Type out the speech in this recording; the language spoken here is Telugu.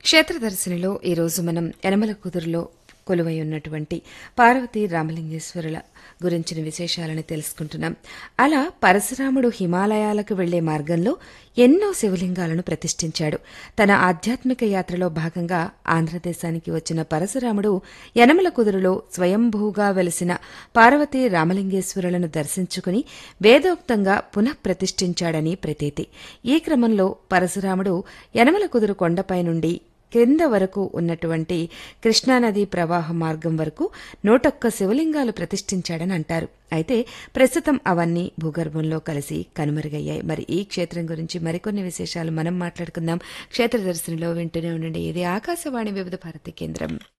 క్షేత్రదర్శినిలో ఈరోజు మనం యనమల కుదురులో కొలువై ఉన్నటువంటి పార్వతీ రామలింగేశ్వరుల గురించిన విశేషాలను తెలుసుకుంటున్నాం అలా పరశురాముడు హిమాలయాలకు వెళ్లే మార్గంలో ఎన్నో శివలింగాలను ప్రతిష్ఠించాడు తన ఆధ్యాత్మిక యాత్రలో భాగంగా ఆంధ్రదేశానికి వచ్చిన పరశురాముడు యనమల కుదురులో స్వయంభూగా వెలిసిన పార్వతీ రామలింగేశ్వరులను దర్శించుకుని వేదోక్తంగా పునః ప్రతిష్ఠించాడని ప్రతీతి ఈ క్రమంలో పరశురాముడు యనమల కుదురు కొండపై నుండి క్రింద వరకు ఉన్నటువంటి కృష్ణానది ప్రవాహ మార్గం వరకు నూటొక్క శివలింగాలు ప్రతిష్ఠించాడని అంటారు అయితే ప్రస్తుతం అవన్నీ భూగర్భంలో కలిసి కనుమరుగయ్యాయి మరి ఈ క్షేత్రం గురించి మరికొన్ని విశేషాలు మనం మాట్లాడుకుందాం క్షేత్ర దర్శనలో వింటూనే ఉండండి ఇది ఆకాశవాణి వివిధ భారతి కేంద్రం